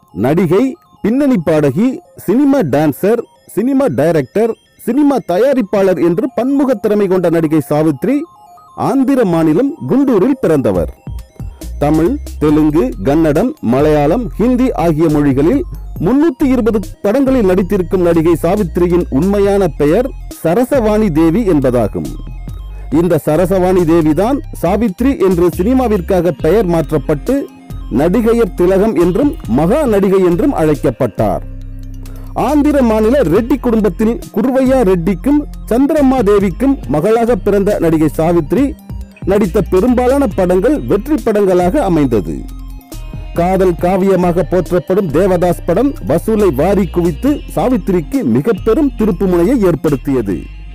நடிகை பின்னணி பாடகி cinema dancer cinema director cinema தயாரிப்பாளர் என்று பன்முக திறமை கொண்ட நடிகை சாவித்ரி ஆந்திர மாநிலம் குண்டூரில் பிறந்தவர் தமிழ் தெலுங்கு கன்னடம் மலையாளம் ஹிந்தி ஆகிய மொழிகளில் முன்னூத்தி இருபது படங்களில் நடித்திருக்கும் நடிகை சாவித்ரியின் உண்மையான பெயர் சரசவாணி தேவி என்பதாகும் இந்த சரசவாணி தேவிதான் சாவித்ரி என்று சினிமாவிற்காக பெயர் மாற்றப்பட்டு நடிகையர் திலகம் என்றும் மகா நடிகை என்றும் அழைக்கப்பட்டார் ஆந்திர மாநில ரெட்டி குடும்பத்தில் குருவையா ரெட்டிக்கும் சந்திரம்மா தேவிக்கும் மகளாக பிறந்த நடிகை சாவித்ரி நடித்த பெரும்பாலான படங்கள் வெற்றி படங்களாக அமைந்தது காதல் காவியமாக போற்றப்படும் தேவதாஸ் படம் வசூலை வாரி குவித்து சாவித்திரிக்கு மிக பெரும் திருப்புமுனையை ஏற்படுத்தியது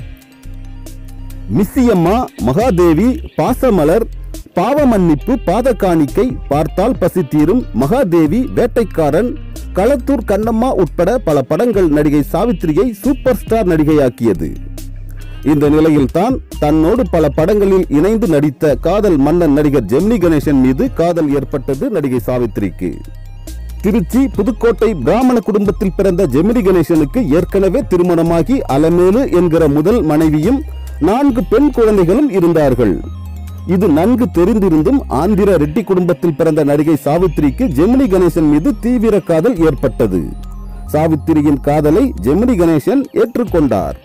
மிஸ்ஸியம்மா மகாதேவி பாசமலர் பாவ மன்னிப்பு பாத காணிக்கை பார்த்தால் பசி தீரும் மகாதேவி வேட்டைக்காரன் களத்தூர் கண்ணம்மா உட்பட பல படங்கள் நடிகை சாவித்திரியை சூப்பர் ஸ்டார் நடிகையாக்கியது இந்த நிலையில்தான் தன்னோடு பல படங்களில் இணைந்து நடித்த காதல் மன்னன் நடிகர் ஜெமினி கணேசன் மீது காதல் ஏற்பட்டது நடிகை சாவித்திரிக்கு திருச்சி புதுக்கோட்டை பிராமண குடும்பத்தில் பிறந்த ஜெமினி கணேசனுக்கு ஏற்கனவே திருமணமாகி அலமேலு என்கிற முதல் மனைவியும் நான்கு பெண் குழந்தைகளும் இருந்தார்கள் இது நன்கு தெரிந்திருந்தும் ஆந்திர ரெட்டி குடும்பத்தில் பிறந்த நடிகை சாவித்திரிக்கு ஜெமினி கணேசன் மீது தீவிர காதல் ஏற்பட்டது சாவித்திரியின் காதலை ஜெமினி கணேசன் ஏற்றுக்கொண்டார்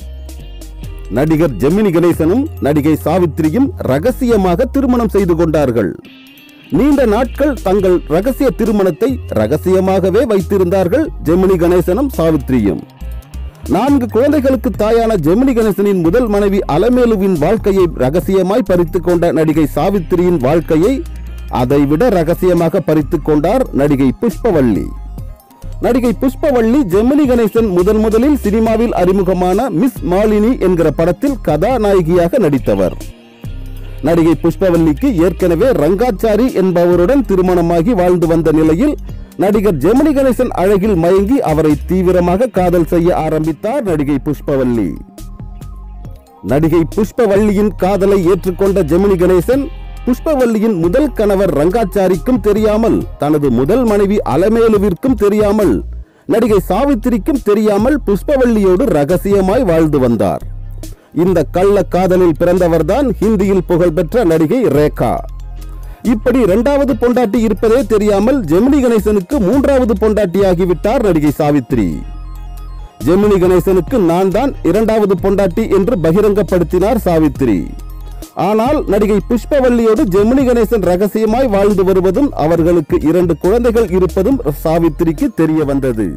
நடிகர் ஜெமினி கணேசனும் நடிகை சாவித்திரியும் ரகசியமாக திருமணம் செய்து கொண்டார்கள் நீண்ட நாட்கள் தங்கள் ரகசிய திருமணத்தை ரகசியமாகவே வைத்திருந்தார்கள் ஜெமினி கணேசனும் சாவித்திரியும் நான்கு குழந்தைகளுக்கு தாயான ஜெமினி கணேசனின் முதல் மனைவி அலமேலுவின் வாழ்க்கையை ரகசியமாய் பறித்துக் கொண்ட நடிகை சாவித்திரியின் வாழ்க்கையை அதைவிட ரகசியமாக பறித்துக் கொண்டார் நடிகை புஷ்பவள்ளி நடிகை புஷ்பவள்ளி ஜெமினி கணேசன் முதன் முதலில் சினிமாவில் அறிமுகமான மிஸ் மாலினி என்கிற படத்தில் கதாநாயகியாக நடித்தவர் நடிகை புஷ்பவல்லிக்கு ஏற்கனவே ரங்காச்சாரி என்பவருடன் திருமணமாகி வாழ்ந்து வந்த நிலையில் நடிகர் ஜெமினி கணேசன் அழகில் மயங்கி அவரை தீவிரமாக காதல் செய்ய ஆரம்பித்தார் நடிகை புஷ்பவல்லி நடிகை புஷ்பவல்லியின் காதலை ஏற்றுக்கொண்ட ஜெமினி கணேசன் புஷ்பவல்லியின் முதல் கணவர் ரங்காச்சாரிக்கும் தெரியாமல் தனது முதல் மனைவி அலமேலுவிற்கும் தெரியாமல் நடிகை சாவித்திரிக்கும் தெரியாமல் புஷ்பவல்லியோடு ரகசியமாய் வாழ்ந்து வந்தார் இந்த கள்ள காதலில் பிறந்தவர்தான் ஹிந்தியில் புகழ்பெற்ற நடிகை ரேகா இப்படி இரண்டாவது பொண்டாட்டி இருப்பதே தெரியாமல் ஜெமினி கணேசனுக்கு மூன்றாவது பொண்டாட்டியாகிவிட்டார் நடிகை சாவித்ரி ஜெமினி கணேசனுக்கு நான் தான் இரண்டாவது பொண்டாட்டி என்று பகிரங்கப்படுத்தினார் சாவித்ரி ஆனால் நடிகை புஷ்பவல்லியோடு ஜெமினி கணேசன் ரகசியமாய் வாழ்ந்து வருவதும் அவர்களுக்கு இரண்டு குழந்தைகள் இருப்பதும் சாவித்திரிக்கு தெரிய வந்தது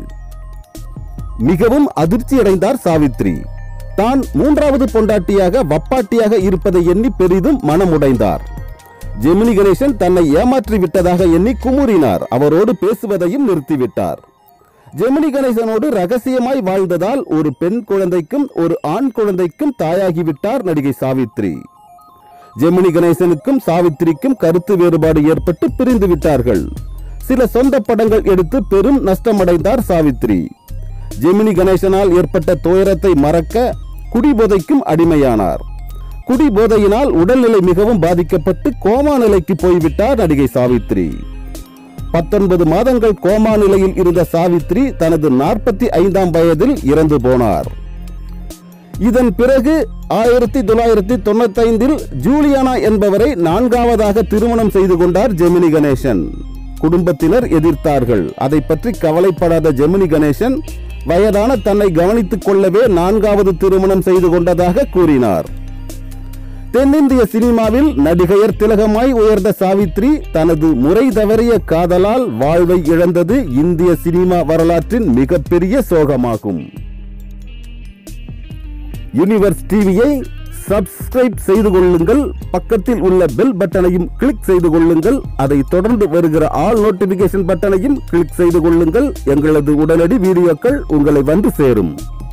மிகவும் அதிர்ச்சியடைந்தார் சாவித்ரி தான் மூன்றாவது பொண்டாட்டியாக வப்பாட்டியாக இருப்பதை எண்ணி பெரிதும் மனமுடைந்தார் ஜெமினி கணேசன் தன்னை ஏமாற்றி விட்டதாக எண்ணி குமுறினார் அவரோடு பேசுவதையும் நிறுத்திவிட்டார் ஜெமினி கணேசனோடு ரகசியமாய் வாழ்ந்ததால் ஒரு பெண் குழந்தைக்கும் ஒரு ஆண் குழந்தைக்கும் தாயாகிவிட்டார் நடிகை சாவித்ரி ஜெமினி கணேசனுக்கும் சாவித்திரிக்கும் கருத்து வேறுபாடு ஏற்பட்டு பிரிந்து விட்டார்கள் சில சொந்த படங்கள் எடுத்து பெரும் நஷ்டமடைந்தார் சாவித்ரி ஜெமினி கணேசனால் ஏற்பட்ட துயரத்தை மறக்க குடிபோதைக்கும் அடிமையானார் குடிபோதையினால் உடல்நிலை மிகவும் பாதிக்கப்பட்டு கோமா நிலைக்கு போய்விட்டார் நடிகை சாவித்ரி பத்தொன்பது மாதங்கள் கோமா நிலையில் இருந்த சாவித்ரி தனது நாற்பத்தி ஐந்தாம் வயதில் இறந்து போனார் இதன் பிறகு ஆயிரத்தி தொள்ளாயிரத்தி தொண்ணூத்தி ஐந்தில் ஜூலியானா என்பவரை நான்காவதாக திருமணம் செய்து கொண்டார் ஜெமினி கணேசன் குடும்பத்தினர் எதிர்த்தார்கள் அதை பற்றி கவலைப்படாத ஜெமினி கணேசன் வயதான தன்னை கவனித்துக் கொள்ளவே நான்காவது திருமணம் செய்து கொண்டதாக கூறினார் தென்னிந்திய சினிமாவில் நடிகையர் திலகமாய் உயர்ந்த சாவித்ரி தனது முறை தவறிய காதலால் வாழ்வை இழந்தது இந்திய சினிமா வரலாற்றின் மிகப்பெரிய சோகமாகும் யூனிவர்ஸ் டிவியை சப்ஸ்கிரைப் செய்து கொள்ளுங்கள் பக்கத்தில் உள்ள பெல் பட்டனையும் கிளிக் செய்து கொள்ளுங்கள் அதை தொடர்ந்து வருகிற ஆல் நோட்டிபிகேஷன் பட்டனையும் கிளிக் செய்து கொள்ளுங்கள் எங்களது உடனடி வீடியோக்கள் உங்களை வந்து சேரும்